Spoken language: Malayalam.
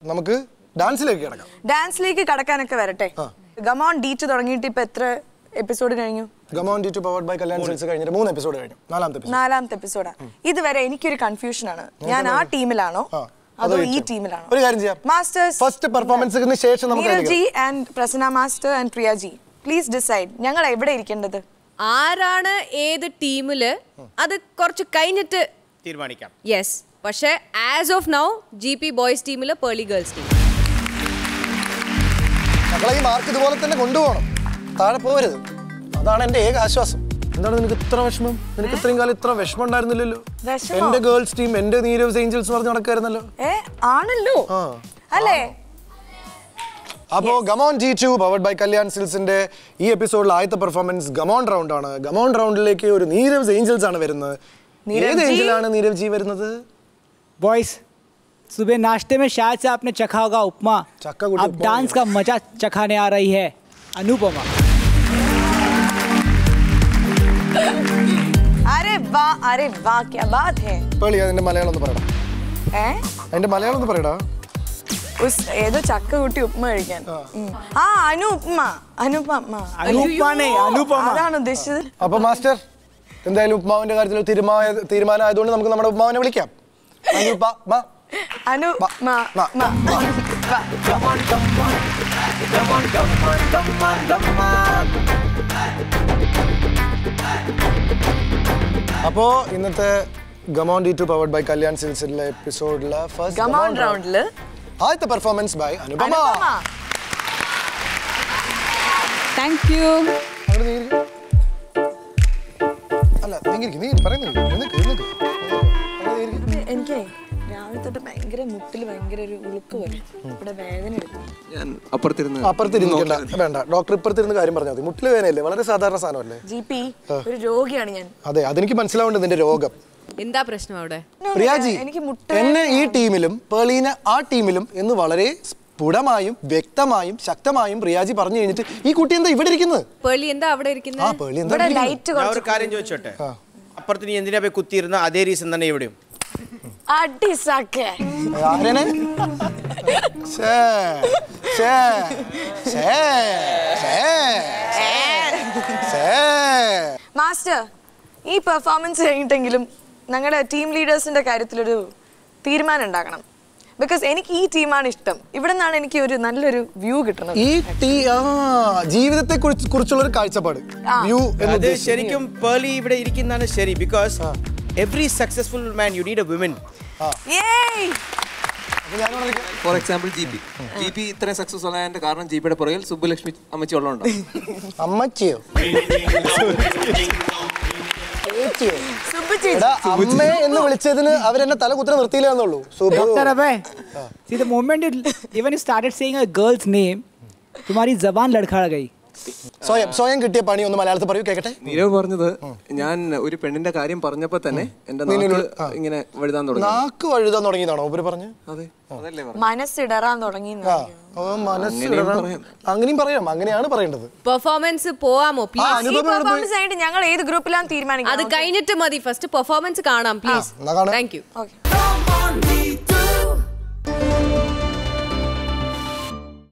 നമുക്ക് ഡാൻസിലേക്ക് കിടക്കാം ഡാൻസിലേക്ക് കടക്കാനൊക്കെ വരട്ടെ ഗമോൺ ഡീറ്റ് തുടങ്ങിയിട്ട് ഇപ്പൊ എത്ര എപ്പിസോഡ് കഴിഞ്ഞു come on D two powered by Kalyan silks കഴിഞ്ഞിട്ട് മൂന്ന് എപ്പിസോഡ് കഴിഞ്ഞു നാലാമത്തെ എപ്പിസോഡ് നാലാമത്തെ എപ്പിസോഡാണ് ഇതുവരെ എനിക്കൊരു കൺഫ്യൂഷൻ ആണ് ഞാൻ ആ ടീമിലാണോ ആ, അതോ അതോ ഈ ഈ team. ടീമിലാണോ ഒരു കാര്യം ചെയ്യാം മാസ്റ്റേഴ്സ് ഫസ്റ്റ് പെർഫോമൻസിന് ശേഷം നമുക്ക് നീരജ് ജി ആയിരിക്കും. And Prasanna master and Priya ji please decide ഞങ്ങൾ എവിടെ ഇരിക്കേണ്ടത് ആരാണ് ഏത് ടീമില് അത് കുറച്ച് കഴിഞ്ഞിട്ട് തീരുമാനിക്കാം യെസ് പക്ഷേ as of now G P boys ടീമില് പേർലി ഗേൾസ് ടീം മക്കളെ ഈ മാർക്ക് ഇതുപോലെ തന്നെ കൊണ്ടുപോകണം താഴെ പോകരുത് അതാണ് എന്റെ ഏക ആശ്വാസം എന്താണ് നിനക്ക് ഇത്ര വിഷമം നിനക്ക് ഇത്രയും കാലം ഇത്ര വിഷമം ഉണ്ടായിരുന്നില്ലല്ലോ വിഷമോ? എന്റെ ഗേൾസ് ടീം എന്റെ നീരവ് ഏഞ്ചൽസ് പറഞ്ഞ് നടക്കായിരുന്നല്ലോ ഏ ആണല്ലോ ആ അല്ലേ അപ്പോ come on G two powered by Kalyan സിൽസിന്റെ ഈ എപ്പിസോഡിൽ ആദ്യത്തെ പെർഫോമൻസ് ഗമോൺ റൗണ്ട് ആണ് ഗമോൺ റൗണ്ടിലേക്ക് ഒരു നീരവ് ഏഞ്ചൽസ് ആണ് വരുന്നത് നീരവ് ഏത് ജി? ഏഞ്ചലാണ് നീരവ് ജി വരുന്നത് बॉयस सुबह नाश्ते में शायद से आपने चखा होगा उपमा चक्का गुटी अब उपमा डांस का मजा चखाने आ रही है अनुपमा അരെ വാ അരെ വാ ക്യാ ബാത് ഹേ പേളി അതിന്റെ മലയാളം ഒന്ന് പറയടാ ഏ അതിന്റെ മലയാളം ഒന്ന് പറയടാ ഉസ് ഏതോ ചക്ക കൂട്ടി ഉപ്പുമ കഴിക്കാൻ ഉം. ആ അനു ഉപ്പുമ അനുപമ अनुपमा नहीं अनुपमा അതാണ് ഉദ്ദേശിച്ചത് അപ്പൊ മാസ്റ്റർ എന്തായാലും ഉപ്മാവിന്റെ കാര്യത്തിൽ ഒരു തീരുമാന തീരുമാനം ആയതുകൊണ്ട് നമുക്ക് നമ്മുടെ ഉപ്മാവിനെ വിളിക്കാം അനുപ, മ. അനു മ, മ മ. മ വാ. അപ്പോ ഇന്നത്തെ come on D two powered by Kalyan സിൽസിലെ എപ്പിസോഡിലെ ഫസ്റ്റ് ഗമോൺ റൗണ്ടില് ആദ്യത്തെ performance by Anupama Anupama thank you അങ്ങോട്ട് നീ ഇരിക്ക്. അല്ല നീ ഇരിക്ക്, നീ പറയുന്നില്ല നിനക്ക് നിനക്ക് എനിക്ക് രാവിലെ തൊട്ട് ഭയങ്കര മുട്ടിൽ ഭയങ്കര ഒരു ഉളുക്ക് വരും ഇവിടെ വേദന എടുക്കും ഞാൻ അപ്പുറത്തിരുന്ന് അപ്പുറത്തിരുന്നിക്കണ്ട വേണ്ട ഡോക്ടർ ഇപ്പുറത്തിരുന്ന് കാര്യം പറഞ്ഞാൽ മതി മുട്ടിൽ വേനയല്ലേ വളരെ സാധാരണ സാധനമല്ലേ ജി പി ഒരു രോഗിയാണ് ഞാൻ അതെ അതെനിക്ക് മനസ്സിലാവുന്നുണ്ട് നിന്റെ രോഗം എന്താ പ്രശ്നം അവിടെ പ്രിയാജി എനിക്ക് മുട്ട എന്നെ ഈ ടീമിലും പേളീനെ ആ ടീമിലും എന്ന് വളരെ സ്ഫുടമായും വ്യക്തമായും ശക്തമായും പ്രിയാജി പറഞ്ഞു കഴിഞ്ഞിട്ട് ഈ കുട്ടി എന്താ ഇവിടെ ഇരിക്കുന്നത് പേർലി എന്താ അവിടെ ആ ഇരിക്കുന്നത് പേളി എന്താ ഇവിടെ ഇവിടെ ഇരിക്കുന്നത്? ലൈറ്റ് ഞാൻ ഒരു കുറച്ച് കാര്യം ചോദിച്ചോട്ടെ അപ്പുറത്ത് നീ എന്തിനാ പോയി കുത്തിയിരുന്ന അതേ റീസൺ തന്നെ ഇവിടെയും അടി സാക്കേ ആരനെ ശ്ശേ, ശ്ശേ, ശ്ശേ, ശ്ശേ, ശ്ശേ. മാസ്റ്റർ ഈ പെർഫോമൻസ് കഴിഞ്ഞിട്ടെങ്കിലും ഞങ്ങളുടെ ടീം ലീഡേഴ്സിന്റെ കാര്യത്തിലൊരു തീരുമാനം ഉണ്ടാക്കണം ബിക്കോസ് എനിക്ക് ഈ ടീമാണ് ഇഷ്ടം ഇവിടെ നിന്നാണ് എനിക്ക് ഒരു നല്ലൊരു വ്യൂ കിട്ടുന്നത് ഈ ടീ ആ ജീവിതത്തെ കുറിച്ച് കുറിച്ചുള്ള ഒരു കാഴ്ചപ്പാട് വ്യൂ എന്ന് അത് ഉദ്ദേശിച്ചത്. ശരിക്കും പേർലി ഇവിടെ ഇരിക്കുന്നതാണ് ശരി because every successful man you need a women Yay! അപ്പൊ ഞാനിവിടെ നിൽക്കാം. For example G P G P ഇത്രയും സക്സസ് ആയതിന്റെ കാരണം ജി പിയുടെ പുറകിൽ സുബ്ബലക്ഷ്മി അമ്മച്ചി ഉള്ളതുണ്ടോ അമ്മച്ചിയോ ചേച്ചിയോ? സുബ്ബു ചേച്ചി. എടാ അമ്മേ എന്ന് വിളിച്ചതിന് അവരെന്നെ തല കുത്തനെ നിർത്തിയില്ല എന്നുള്ളൂ Subbu doctor Abhay see the moment you even you started saying a girl's name तुम्हारी जबान लड़खड़ा गई സ്വയം സ്വയം കിട്ടിയ പണി ഒന്ന് മലയാളത്തിൽ പറയൂ കേക്കട്ടെ നീരവ് പറഞ്ഞത് ഞാൻ ഒരു പെണ്ണിന്റെ കാര്യം പറഞ്ഞപ്പോ തന്നെ എന്റെ നാക്ക് ഇങ്ങനെ വഴുതാൻ തുടങ്ങി നാക്ക് വഴുതാൻ തുടങ്ങിയതാണോ ഉപരി പറഞ്ഞ് അതെ അതല്ലേ പറഞ്ഞു മനസ്സിടറാൻ തുടങ്ങി ആ ഓ മനസ്സിലിടണം അങ്ങനെയും പറയാം അങ്ങനെയാണ് പറയേണ്ടത് പെർഫോമൻസ് പോവാമോ ആ, പ്ലീസ് ഈ അനുപമ ഇവിടെ പോയി- പെർഫോമൻസ് ആയിട്ട് ഞങ്ങൾ ഏത് ഗ്രൂപ്പിലാണ് അത് തീരുമാനിക്കുന്നത് കഴിഞ്ഞിട്ട് മതി ഫസ്റ്റ് പെർഫോമൻസ് കാണാം പ്ലീസ് എന്നാ കാണാം. Thank you okay